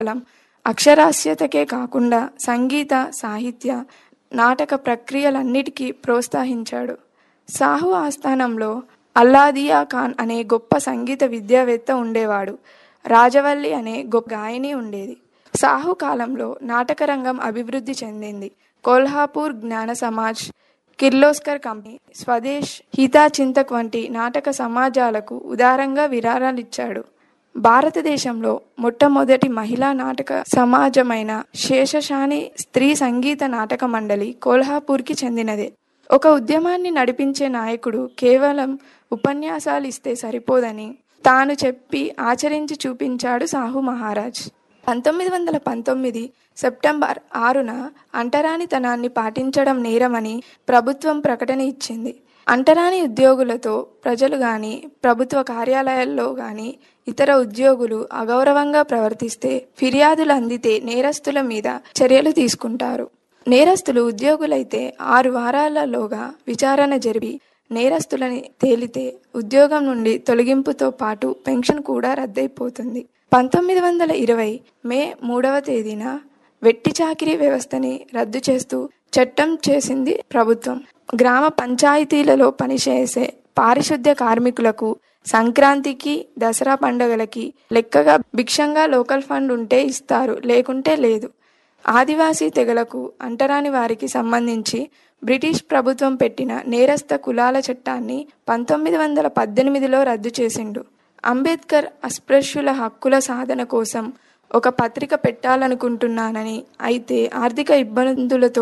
కేవలం అక్షరాస్యతకే కాకుండా సంగీత సాహిత్య నాటక ప్రక్రియలన్నిటికీ ప్రోత్సహించాడు సాహు ఆస్థానంలో అల్లాదియా ఖాన్ అనే గొప్ప సంగీత విద్యావేత్త ఉండేవాడు రాజవల్లి అనే గొప్ప గాయని ఉండేది సాహు కాలంలో నాటకరంగం అభివృద్ధి చెందింది కోల్హాపూర్ జ్ఞాన సమాజ్ కిర్లోస్కర్ కంపెనీ స్వదేశ్ హితా చింతక్ వంటి నాటక సమాజాలకు ఉదారంగా విరాళాలిచ్చాడు భారతదేశంలో మొట్టమొదటి మహిళా నాటక సమాజమైన శేషశాని స్త్రీ సంగీత నాటక మండలి కోల్హాపూర్కి చెందినదే ఒక ఉద్యమాన్ని నడిపించే నాయకుడు కేవలం ఉపన్యాసాలు ఇస్తే సరిపోదని తాను చెప్పి ఆచరించి చూపించాడు సాహు మహారాజ్ పంతొమ్మిది వందల పంతొమ్మిది సెప్టెంబర్ ఆరున అంటరానితనాన్ని పాటించడం నేరమని ప్రభుత్వం ప్రకటన ఇచ్చింది అంటరాని ఉద్యోగులతో ప్రజలు గాని ప్రభుత్వ కార్యాలయాల్లో గాని ఇతర ఉద్యోగులు అగౌరవంగా ప్రవర్తిస్తే ఫిర్యాదులు అందితే నేరస్తుల మీద చర్యలు తీసుకుంటారు నేరస్తులు ఉద్యోగులైతే ఆరు వారాలలోగా విచారణ జరిపి నేరస్తులని తేలితే ఉద్యోగం నుండి తొలగింపుతో పాటు పెన్షన్ కూడా రద్దయిపోతుంది పంతొమ్మిది వందల ఇరవై మే మూడవ తేదీన వెట్టి చాకిరీ వ్యవస్థని రద్దు చేస్తూ చట్టం చేసింది ప్రభుత్వం గ్రామ పంచాయతీలలో పనిచేసే పారిశుద్ధ్య కార్మికులకు సంక్రాంతికి దసరా పండుగలకి లెక్కగా భిక్షంగా లోకల్ ఫండ్ ఉంటే ఇస్తారు లేకుంటే లేదు ఆదివాసీ తెగలకు అంటరాని వారికి సంబంధించి బ్రిటిష్ ప్రభుత్వం పెట్టిన నేరస్థ కులాల చట్టాన్ని పంతొమ్మిది వందల పద్దెనిమిదిలో రద్దు చేసిండు అంబేద్కర్ అస్పృశ్యుల హక్కుల సాధన కోసం ఒక పత్రిక పెట్టాలనుకుంటున్నానని అయితే ఆర్థిక ఇబ్బందులతో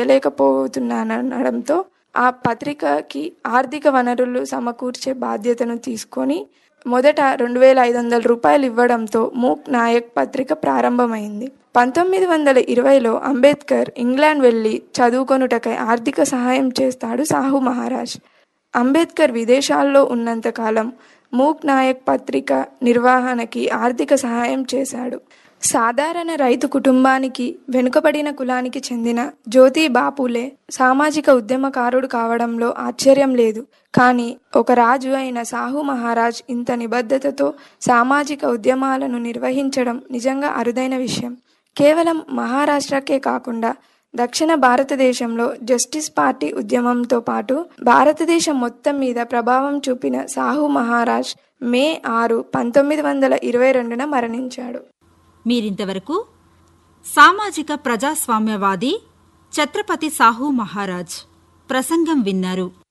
చేయలేకపోతున్నానడంతో ఆ పత్రికకి ఆర్థిక వనరులు సమకూర్చే బాధ్యతను తీసుకొని మొదట రెండు వేల ఐదు వందల రూపాయలు ఇవ్వడంతో మూక్ నాయక్ పత్రిక ప్రారంభమైంది పంతొమ్మిది వందల ఇరవైలో అంబేద్కర్ ఇంగ్లాండ్ వెళ్ళి చదువుకొనుటకై ఆర్థిక సహాయం చేస్తాడు సాహు మహారాజ్ అంబేద్కర్ విదేశాల్లో ఉన్నంతకాలం మూక్ నాయక్ పత్రిక నిర్వహణకి ఆర్థిక సహాయం చేశాడు సాధారణ రైతు కుటుంబానికి వెనుకబడిన కులానికి చెందిన జ్యోతి బాపులే సామాజిక ఉద్యమకారుడు కావడంలో ఆశ్చర్యం లేదు కానీ ఒక రాజు అయిన సాహు మహారాజ్ ఇంత నిబద్ధతతో సామాజిక ఉద్యమాలను నిర్వహించడం నిజంగా అరుదైన విషయం కేవలం మహారాష్ట్రకే కాకుండా దక్షిణ భారతదేశంలో జస్టిస్ పార్టీ ఉద్యమంతో పాటు భారతదేశం మొత్తం మీద ప్రభావం చూపిన సాహు మహారాజ్ మే ఆరు పంతొమ్మిది వందల ఇరవై రెండున మరణించాడు మీరింతవరకు సామాజిక ప్రజాస్వామ్యవాది ఛత్రపతి సాహు మహారాజ్ ప్రసంగం విన్నారు